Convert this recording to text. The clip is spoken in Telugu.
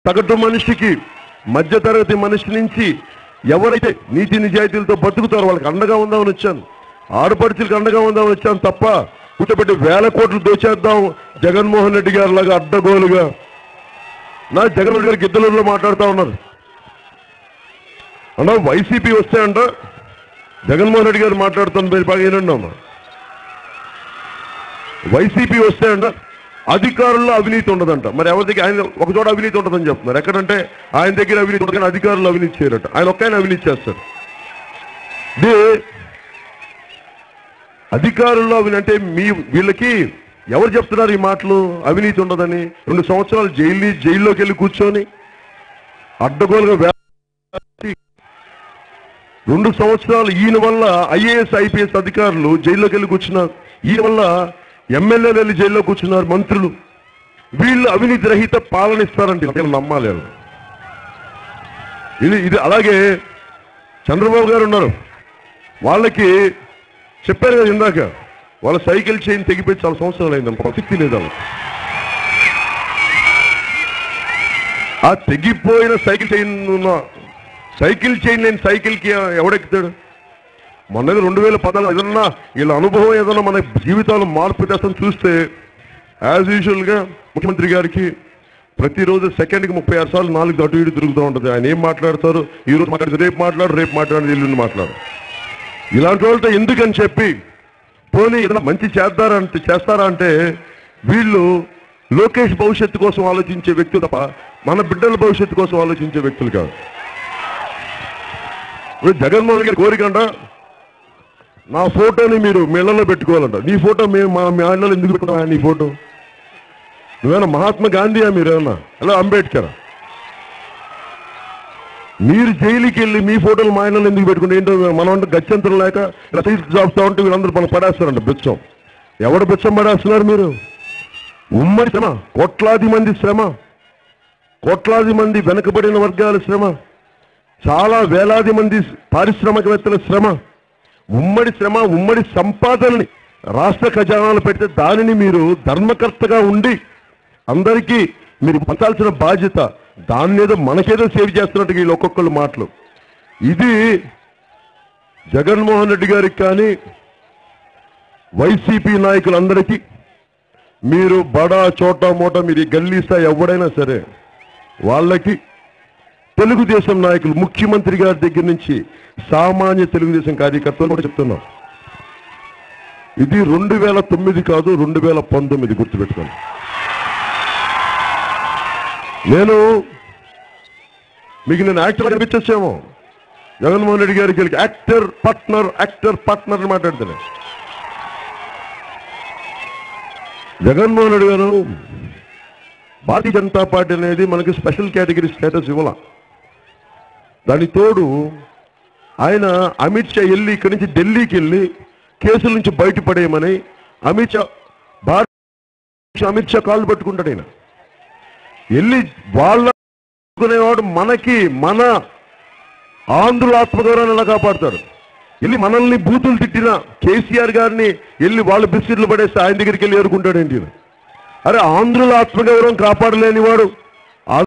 సగటు మనిషికి మధ్యతరగతి మనిషి నుంచి ఎవరైతే నీతి నిజాయితీలతో బతుకుతారో వాళ్ళకి అండగా ఉందామని వచ్చాను ఆడపడుచులకు అండగా ఉందామని వచ్చాను తప్ప కూర్చోబెట్టి వేల కోట్లు దోచేద్దాం జగన్మోహన్ రెడ్డి గారి లాగా అడ్డగోలుగా నా జగన్మోహన్ రెడ్డి గారు గిద్దలూరులో మాట్లాడుతూ ఉన్నారు అన్నా వైసీపీ వస్తే అంట జగన్మోహన్ రెడ్డి గారు మాట్లాడుతున్న మీరు బాగా ఏనండి అమ్మా వైసీపీ వస్తే అంట అధికారుల్లో అవినీతి ఉండదంట మరి ఎవరి దగ్గర ఆయన ఒక చోట అవినీతి ఉండదని చెప్తున్నారు ఎక్కడంటే ఆయన దగ్గర అవినీతి ఉండదు కానీ అధికారులు అవినీతి చేయరట ఆయన ఒక్కైనా అవినీతి చేస్తారు ఇది అధికారుల్లో అవినీతి అంటే మీ వీళ్ళకి ఎవరు చెప్తున్నారు ఈ మాటలు అవినీతి ఉండదని రెండు సంవత్సరాలు జైలు జైల్లోకి వెళ్ళి కూర్చొని అడ్డగోలుగా వే- రెండు సంవత్సరాలు ఈయన వల్ల ఐఏఎస్ ఐపీఎస్ అధికారులు జైల్లోకి వెళ్ళి కూర్చున్నారు ఈయన వల్ల ఎమ్మెల్యేలు వెళ్ళి జైల్లో కూర్చున్నారు మంత్రులు వీళ్ళు అవినీతి రహిత పాలన ఇస్తారంటే వీళ్ళు నమ్మాలి వాళ్ళు. ఇది ఇది అలాగే చంద్రబాబు గారు ఉన్నారు వాళ్ళకి చెప్పారు కదా ఇందాక వాళ్ళ సైకిల్ చైన్ తెగిపోయి చాలా సంవత్సరాలు అయింది ప్రసక్తి లేదు వాళ్ళకి. ఆ తెగిపోయిన సైకిల్ చైన్ ఉన్న సైకిల్ చైన్ లేని సైకిల్కి ఎవడెక్కుతాడు మొన్న రెండు వేల పద్నాలుగు ఏదన్నా వీళ్ళ అనుభవం ఏదన్నా మన జీవితాలు మార్పు తెస్తాం చూస్తే యాజ్ యూజువల్గా ముఖ్యమంత్రి గారికి ప్రతిరోజు సెకండ్కి ముప్పై ఆరు సార్లు నాలుగు అటు ఇటు తిరుగుతూ ఉంటుంది ఆయన ఏం మాట్లాడతారు ఈ రోజు మాట్లాడితే రేపు మాట్లాడు రేపు మాట్లాడు ఎల్లుండి మాట్లాడు ఇలాంటి వాళ్ళతో ఎందుకని చెప్పి పోనీ ఏదైనా మంచి చేద్దారా అంటే చేస్తారా అంటే వీళ్ళు లోకేష్ భవిష్యత్తు కోసం ఆలోచించే వ్యక్తులు తప్ప మన బిడ్డల భవిష్యత్తు కోసం ఆలోచించే వ్యక్తులు కాదు ఇప్పుడు జగన్మోహన్ గారి కోరికంట నా ఫోటోని మీరు మీ ఇళ్లలో పెట్టుకోవాలంట నీ ఫోటో మేము మా మీ ఇళ్లలో ఎందుకు పెట్టుకున్నా నీ ఫోటో నువ్వేనా మహాత్మా గాంధీయా మీరేమన్నా అలా అంబేద్కర్ మీరు జైలుకి వెళ్ళి మీ ఫోటోలు మా ఇళ్ళలో ఎందుకు పెట్టుకుంటే ఏంటో మనం అంటే గత్యంతరం లేక రసీదు జాబ్స్తా ఉంటే వీళ్ళందరూ మనం పడేస్తారంట బిచ్చం ఎవడు బిచ్చం పడేస్తున్నారు మీరు ఉమ్మడి శ్రమ కోట్లాది మంది శ్రమ కోట్లాది మంది వెనుకబడిన వర్గాల శ్రమ చాలా వేలాది మంది పారిశ్రామికవేత్తల శ్రమ ఉమ్మడి శ్రమ ఉమ్మడి సంపాదనని రాష్ట్ర ఖజానాలు పెడితే దానిని మీరు ధర్మకర్తగా ఉండి అందరికీ మీరు పంచాల్సిన బాధ్యత దాన్ని ఏదో మనకేదో సేవ్ చేస్తున్నట్టు వీళ్ళు ఒక్కొక్కళ్ళు మాటలు ఇది జగన్మోహన్ రెడ్డి గారికి కానీ వైసీపీ నాయకులందరికీ మీరు బడా చోటా మోటా మీరు ఈ గల్లీస్తా ఎవడైనా సరే వాళ్ళకి తెలుగుదేశం నాయకులు ముఖ్యమంత్రి గారి దగ్గర నుంచి సామాన్య తెలుగుదేశం కార్యకర్తలు కూడా చెప్తున్నాం ఇది రెండు వేల తొమ్మిది కాదు రెండు వేల పంతొమ్మిది గుర్తుపెట్టుకోండి నేను మీకు నేను యాక్టర్ కనిపించేసేమో జగన్మోహన్ రెడ్డి గారికి వెళ్ళి యాక్టర్ పార్ట్నర్ యాక్టర్ పార్ట్నర్ అని మాట్లాడుతాను జగన్మోహన్ రెడ్డి గారు భారతీయ జనతా పార్టీ అనేది మనకి స్పెషల్ కేటగిరీ స్టేటస్ ఇవ్వాల దానికి తోడు ఆయన అమిత్ షా వెళ్ళి ఇక్కడి నుంచి ఢిల్లీకి వెళ్ళి కేసుల నుంచి బయటపడేయమని అమిత్ షా భారత అమిత్ షా కాళ్ళు పట్టుకుంటాడు ఆయన వెళ్ళి వాళ్ళ అనుకునేవాడు మనకి మన ఆంధ్రుల ఆత్మగౌరవాన్ని ఎలా కాపాడతాడు వెళ్ళి మనల్ని బూతులు తిట్టిన కేసీఆర్ గారిని వెళ్ళి వాళ్ళ బిస్కెట్లు పడేస్తే ఆయన దగ్గరికి వెళ్ళి ఏరుకుంటాడేంటి ఈయన? అరే ఆంధ్రుల ఆత్మగౌరవం కాపాడలేని వాడు